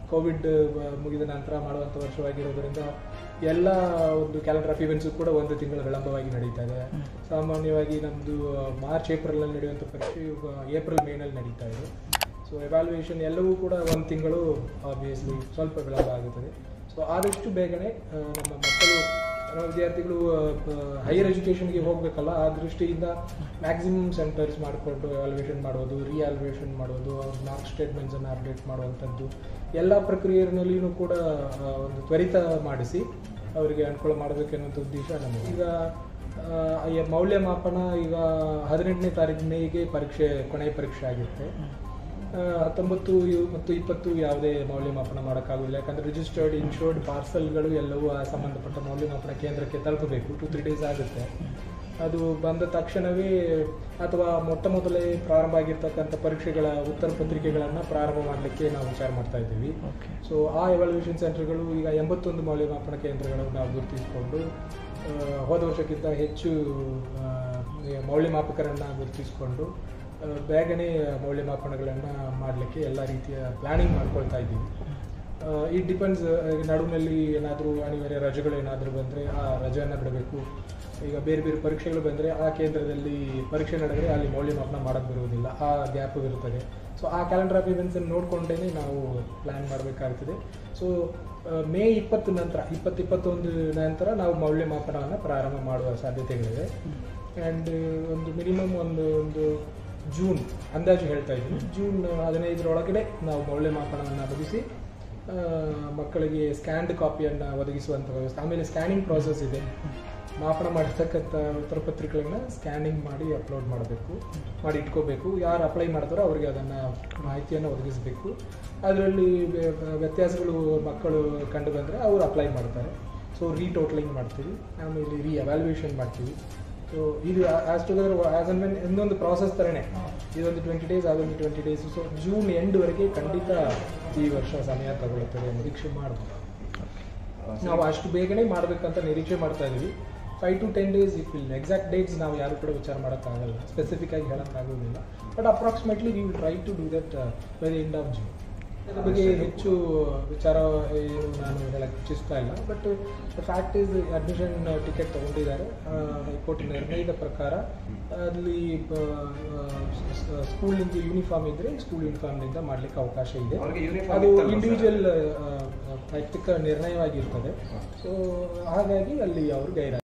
Covid ಮುಗಿದ ನಂತರ ಮಾಡುವಂಥ ವರ್ಷವಾಗಿರೋದ್ರಿಂದ ಎಲ್ಲ ಒಂದು ಕ್ಯಾಲೆಂಡರ್ ಆಫ್ ಇವೆಂಟ್ಸು ಕೂಡ ಒಂದು ತಿಂಗಳ ವಿಳಂಬವಾಗಿ ನಡೀತಾ ಇದೆ ಸಾಮಾನ್ಯವಾಗಿ ನಮ್ಮದು ಮಾರ್ಚ್ ಏಪ್ರಿಲಲ್ಲಿ ನಡೆಯುವಂಥ ಪರೀಕ್ಷೆ ಏಪ್ರಿಲ್ ಮೇನಲ್ಲಿ ನಡೀತಾ ಇದೆ ಸೊ ಎವ್ಯಾಲ್ಯೂಯೇಷನ್ ಎಲ್ಲವೂ ಕೂಡ ಒಂದು ತಿಂಗಳು ಆಬ್ವಿಯಸ್ಲಿ ಸ್ವಲ್ಪ ವಿಳಂಬ ಆಗುತ್ತದೆ ಸೊ ಆದಷ್ಟು ಬೇಗನೆ ಆ, ನಮ್ಮ ಮಕ್ಕಳು ನಮ್ಮ ವಿದ್ಯಾರ್ಥಿಗಳು ಹೈಯರ್ ಎಜುಕೇಷನ್ಗೆ ಹೋಗಬೇಕಲ್ಲ ಆ ದೃಷ್ಟಿಯಿಂದ ಮ್ಯಾಕ್ಸಿಮಮ್ ಸೆಂಟರ್ಸ್ ಮಾಡಿಕೊಂಡು ಎವಾಲ್ಯೂಯೇಷನ್ ಮಾಡೋದು ರಿಯಾಲ್ಯೂಯೇಷನ್ ಮಾಡೋದು ಅವ್ರ ಮಾರ್ಕ್ ಸ್ಟೇಟ್ಮೆಂಟ್ಸನ್ನು ಅಪ್ಡೇಟ್ ಮಾಡುವಂಥದ್ದು ಎಲ್ಲ ಪ್ರಕ್ರಿಯೆಯಲ್ಲಿಯೂ ಕೂಡ ಆ, ಒಂದು ತ್ವರಿತ ಮಾಡಿಸಿ ಅವರಿಗೆ ಅನುಕೂಲ ಮಾಡಬೇಕೆನ್ನುವಂಥ ಉದ್ದೇಶ ನಮಗೆ ಈಗ ಆ, ಈ ಮೌಲ್ಯಮಾಪನ ಈಗ ಹದಿನೆಂಟನೇ ತಾರೀಕು ಮೇಗೆ ಪರೀಕ್ಷೆ ಕೊನೆಯ ಪರೀಕ್ಷೆ ಆಗಿರುತ್ತೆ ಆ, ಹತ್ತೊಂಬತ್ತು ಇವ್- ಮತ್ತು ಇಪ್ಪತ್ತು ಯಾವುದೇ ಮೌಲ್ಯಮಾಪನ ಮಾಡೋಕ್ಕಾಗೋದಿಲ್ಲ ಯಾಕಂದರೆ ರಿಜಿಸ್ಟರ್ಡ್ ಇನ್ಶೂರ್ಡ್ ಪಾರ್ಸಲ್ಗಳು ಎಲ್ಲವೂ ಆ ಸಂಬಂಧಪಟ್ಟ ಮೌಲ್ಯಮಾಪನ ಕೇಂದ್ರಕ್ಕೆ ತಲುಪಬೇಕು ಟು ತ್ರೀ ಡೇಸ್ ಆಗುತ್ತೆ ಅದು ಬಂದ ತಕ್ಷಣವೇ ಅಥವಾ ಮೊಟ್ಟ ಮೊದಲೇ ಪ್ರಾರಂಭ ಆಗಿರ್ತಕ್ಕಂಥ ಪರೀಕ್ಷೆಗಳ ಉತ್ತರ ಪತ್ರಿಕೆಗಳನ್ನು ಪ್ರಾರಂಭ ಮಾಡಲಿಕ್ಕೆ ನಾವು ವಿಚಾರ ಮಾಡ್ತಾ ಇದ್ದೀವಿ ಓಕೆ ಸೊ ಆ ಎವಾಲ್ಯೂಷನ್ ಸೆಂಟರ್ಗಳು ಈಗ ಎಂಬತ್ತೊಂದು ಮೌಲ್ಯಮಾಪನ ಕೇಂದ್ರಗಳನ್ನು ನಾವು ಗುರುತಿಸಿಕೊಂಡು ಆ, ಹೋದ ವರ್ಷಕ್ಕಿಂತ ಹೆಚ್ಚು ಆ, ಈ ಮೌಲ್ಯಮಾಪಕರನ್ನು ಗುರುತಿಸಿಕೊಂಡು ಆ, ಬೇಗನೆ ಮೌಲ್ಯಮಾಪನಗಳನ್ನು ಮಾಡಲಿಕ್ಕೆ ಎಲ್ಲ ರೀತಿಯ ಪ್ಲಾನಿಂಗ್ ಮಾಡ್ಕೊಳ್ತಾ ಇದ್ದೀವಿ ಇಟ್ ಡಿಪೆಂಡ್ಸ್ ನಡುವಿನಲ್ಲಿ ಏನಾದರೂ ಅನಿವಾರ್ಯ ರಜೆಗಳು ಏನಾದರೂ ಬಂದರೆ ಆ ರಜೆಯನ್ನು ಬಿಡಬೇಕು ಈಗ ಬೇರೆ ಬೇರೆ ಪರೀಕ್ಷೆಗಳು ಬಂದರೆ ಆ ಕೇಂದ್ರದಲ್ಲಿ ಪರೀಕ್ಷೆ ನಡೆದರೆ ಅಲ್ಲಿ ಮೌಲ್ಯಮಾಪನ ಮಾಡೋಕ್ಕೆ ಬರುವುದಿಲ್ಲ ಆ ಗ್ಯಾಪ್ ಇರುತ್ತದೆ ಸೊ ಆ ಕ್ಯಾಲೆಂಡರ್ ಆಫ್ ಇವೆಂಟ್ಸನ್ನು ನೋಡಿಕೊಂಡೇ ನಾವು ಪ್ಲ್ಯಾನ್ ಮಾಡಬೇಕಾಗ್ತದೆ ಸೊ ಮೇ ಇಪ್ಪತ್ತು ನಂತರ ಇಪ್ಪತ್ತು ಇಪ್ಪತ್ತೊಂದು ನಂತರ ನಾವು ಮೌಲ್ಯಮಾಪನವನ್ನು ಪ್ರಾರಂಭ ಮಾಡುವ ಸಾಧ್ಯತೆಗಳಿವೆ ಆ್ಯಂಡ್ ಒಂದು ಮಿನಿಮಮ್ ಒಂದು ಒಂದು ಜೂನ್ ಅಂದಾಜು ಹೇಳ್ತಾ ಇದ್ದೀನಿ ಜೂನ್ ಹದಿನೈದರೊಳಗಡೆ ನಾವು ಮೌಲ್ಯಮಾಪನವನ್ನು ಮುಗಿಸಿ ಆ, ಮಕ್ಕಳಿಗೆ ಸ್ಕ್ಯಾನ್ಡ್ ಕಾಪಿಯನ್ನು ಒದಗಿಸುವಂಥ ವ್ಯವಸ್ಥೆ ಆಮೇಲೆ ಸ್ಕ್ಯಾನಿಂಗ್ ಪ್ರಾಸೆಸ್ ಇದೆ ಮಾಪನ ಮಾಡಿರ್ತಕ್ಕಂಥ ಉತ್ತರ ಪತ್ರಿಕೆಗಳನ್ನ ಸ್ಕ್ಯಾನಿಂಗ್ ಮಾಡಿ ಅಪ್ಲೋಡ್ ಮಾಡಬೇಕು ಮಾಡಿ ಇಟ್ಕೋಬೇಕು ಯಾರು ಅಪ್ಲೈ ಮಾಡ್ತಾರೋ ಅವರಿಗೆ ಅದನ್ನು ಮಾಹಿತಿಯನ್ನು ಒದಗಿಸಬೇಕು ಅದರಲ್ಲಿ ವ್ಯತ್ಯಾಸಗಳು ಮಕ್ಕಳು ಕಂಡು ಬಂದರೆ ಅವರು ಅಪ್ಲೈ ಮಾಡ್ತಾರೆ ಸೊ ರೀಟೋಟ್ಲಿಂಗ್ ಮಾಡ್ತೀವಿ ಆಮೇಲೆ ರೀ ಎವ್ಯಾಲ್ಯೂಯೇಷನ್ ಮಾಡ್ತೀವಿ ಸೊ ಇದು as together as and when ಇನ್ನೊಂದು ಪ್ರಾಸೆಸ್ ಥರನೇ ಇದೊಂದು ಟ್ವೆಂಟಿ ಡೇಸ್ ಅದೊಂದು ಟ್ವೆಂಟಿ ಡೇಸ್ ಸೊ ಜೂನ್ ಎಂಡ್ವರೆಗೆ ಖಂಡಿತ ಈ ವರ್ಷ ಸಮಯ ತಗೊಳ್ಳುತ್ತದೆ ನಿರೀಕ್ಷೆ ಮಾಡ್ಬೋದು ನಾವು ಅಷ್ಟು ಬೇಗನೆ ಮಾಡಬೇಕಂತ ನಿರೀಕ್ಷೆ ಮಾಡ್ತಾ ಇದೀವಿ five to ten days it will exact dates ನಾವು ಯಾರು ಕೂಡ ವಿಚಾರ ಮಾಡೋಕ್ಕಾಗಲ್ಲ ಸ್ಪೆಸಿಫಿಕ್ ಆಗಿ ಹೇಳೋಕ್ಕಾಗೋದಿಲ್ಲ but approximately we will try to do that by the end of June ಅದ್ರ ಬಗ್ಗೆ ಹೆಚ್ಚು ವಿಚಾರ ಏನು ನಾನು ಹೇಳಕ್ಕೆ ಇಚ್ಛಿಸ್ತಾ ಇಲ್ಲ but the fact is admission ticket ತಗೊಂಡಿದ್ದಾರೆ ಹೈಕೋರ್ಟ್ ನಿರ್ಣಯದ ಪ್ರಕಾರ ಅಲ್ಲಿ ಸ್ಕೂಲಿಂದ ಯೂನಿಫಾರ್ಮ್ ಇದ್ದರೆ ಸ್ಕೂಲ್ ಯೂನಿಫಾರ್ಮ್ನಿಂದ ಮಾಡಲಿಕ್ಕೆ ಅವಕಾಶ ಇದೆ ಅವ್ರಿಗೆ uniform ಅದು ಇತ್ತಲ್ವಾ sir? ಇಂಡಿವಿಜುವಲ್ ವೈಯಕ್ತಿಕ ನಿರ್ಣಯವಾಗಿರ್ತದೆ ಸೊ ಹಾಗಾಗಿ ಅಲ್ಲಿ ಅವರು ಗೈರ